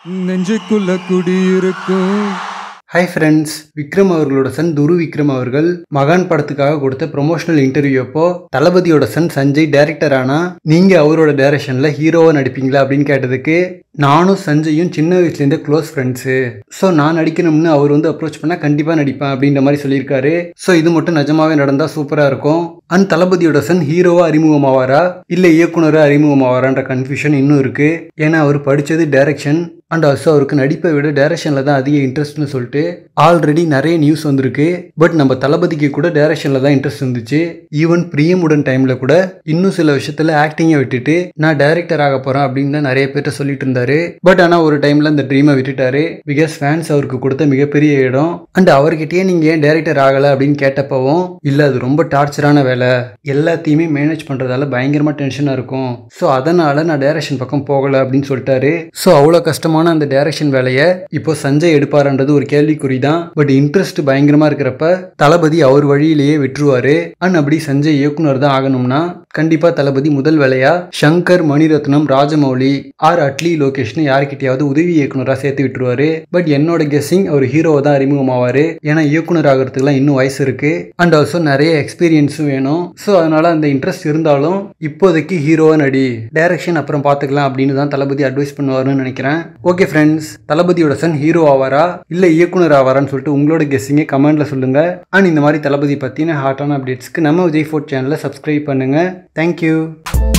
நெஞ்சுக்குள்ள குடியிருக்கும் hi friends Vikram அவர்களோட சன் துரு விக்ரம் அவர்கள் மகான் படத்துக்காக கொடுத்த ப்ரொமோஷனல் இன்டர்வியூ அப்போ தளபதியோட சன் சஞ்சய் டைரக்டர் ஆனா நீங்க அவரோட டைரக்ஷன்ல ஹீரோவா நடிப்பீங்களா அப்படின்னு கேட்டதுக்கு நானும் சஞ்சயும் சின்ன வயசுலேருந்தே க்ளோஸ் ஃப்ரெண்ட்ஸு ஸோ நான் நடிக்கணும்னு அவர் வந்து அப்ரோச் பண்ணால் கண்டிப்பாக நடிப்பேன் அப்படின்ற மாதிரி சொல்லியிருக்காரு ஸோ இது மட்டும் நிஜமாவே நடந்தால் சூப்பராக இருக்கும் அண்ட் தளபதியோட சன் ஹீரோவா அறிமுகமாவாரா இல்லை இயக்குனராக அறிமுகமாவாரான்ற கன்ஃபியூஷன் இன்னும் இருக்கு ஏன்னா அவர் படித்தது டைரக்ஷன் அண்ட் ஆல்சோ அவருக்கு நடிப்பை விட டைரக்ஷனில் தான் அதிக இன்ட்ரெஸ்ட்னு சொல்லிட்டு ஆல்ரெடி நிறைய நியூஸ் வந்திருக்கு பட் நம்ம தளபதிக்கு கூட டைரக்ஷனில் தான் இன்ட்ரெஸ்ட் இருந்துச்சு ஈவன் பிரியமுடன் டைமில் கூட இன்னும் சில விஷயத்தில் ஆக்டிங்கை விட்டுட்டு நான் டைரக்டர் ஆக போகிறேன் அப்படின்னு தான் நிறைய பேர்ட்ட சொல்லிட்டு இருந்தாரு பட் ஆனால் ஒரு டைமில் அந்த ட்ரீமை விட்டுட்டாரு பிகாஸ் ஃபேன்ஸ் அவருக்கு கொடுத்த மிகப்பெரிய இடம் அண்ட் அவர்கிட்டயே நீங்கள் ஏன் டைரக்டர் ஆகலை அப்படின்னு கேட்டப்பவும் இல்லை அது ரொம்ப டார்ச்சரான வேலை எல்லாத்தையுமே மேனேஜ் பண்ணுறதால பயங்கரமாக டென்ஷனாக இருக்கும் ஸோ அதனால் நான் டைரக்ஷன் பக்கம் போகலை அப்படின்னு சொல்லிட்டாரு ஸோ அவ்வளோ கஷ்டமான அந்த டைரக்ஷன் வேலையை இப்போ சஞ்சய் எடுப்பாருன்றது ஒரு கேள்விக்குறி தான் பட் இன்ட்ரெஸ்ட் பயங்கரமாக இருக்கிறப்ப தளபதி அவர் வழியிலேயே விட்டுருவாரு அண்ட் அப்படி சஞ்சய் இயக்குனர் தான் ஆகணும்னா கண்டிப்பாக தளபதி முதல் வேலையா சங்கர் மணிரத்னம் ராஜமௌலி ஆர் அட்லி லோகேஷ்னு யார்கிட்டயாவது உதவி இயக்குனராக சேர்த்து விட்டுருவாரு பட் என்னோட கெஸ்ஸிங் அவர் ஹீரோவை தான் அறிமுகமாவாரு ஏன்னா இயக்குனர் ஆகிறதுக்குலாம் இன்னும் வயசு இருக்கு அண்ட் ஆல்சோ நிறைய எக்ஸ்பீரியன்ஸும் வேணும் ஸோ அதனால அந்த இன்ட்ரெஸ்ட் இருந்தாலும் இப்போதைக்கு ஹீரோவா நடி டைரக்ஷன் அப்புறம் பார்த்துக்கலாம் அப்படின்னு தான் தளபதி அட்வைஸ் பண்ணுவாருன்னு நினைக்கிறேன் ஓகே ஃப்ரெண்ட்ஸ் தளபதியோட சன் ஹீரோ ஆவாரா இல்லை இயக்குனர் ஆவாரான்னு சொல்லிட்டு உங்களோட கெஸ்ஸிங்கே கமெண்ட்ல சொல்லுங்க அண்ட் இந்த மாதிரி தளபதி பற்றின ஹாட்டான அப்டேட்ஸ்க்கு நம்ம விஜய் ஃபோர்ட் சேனலை சப்ஸ்கிரைப் பண்ணுங்க தேங்க்யூ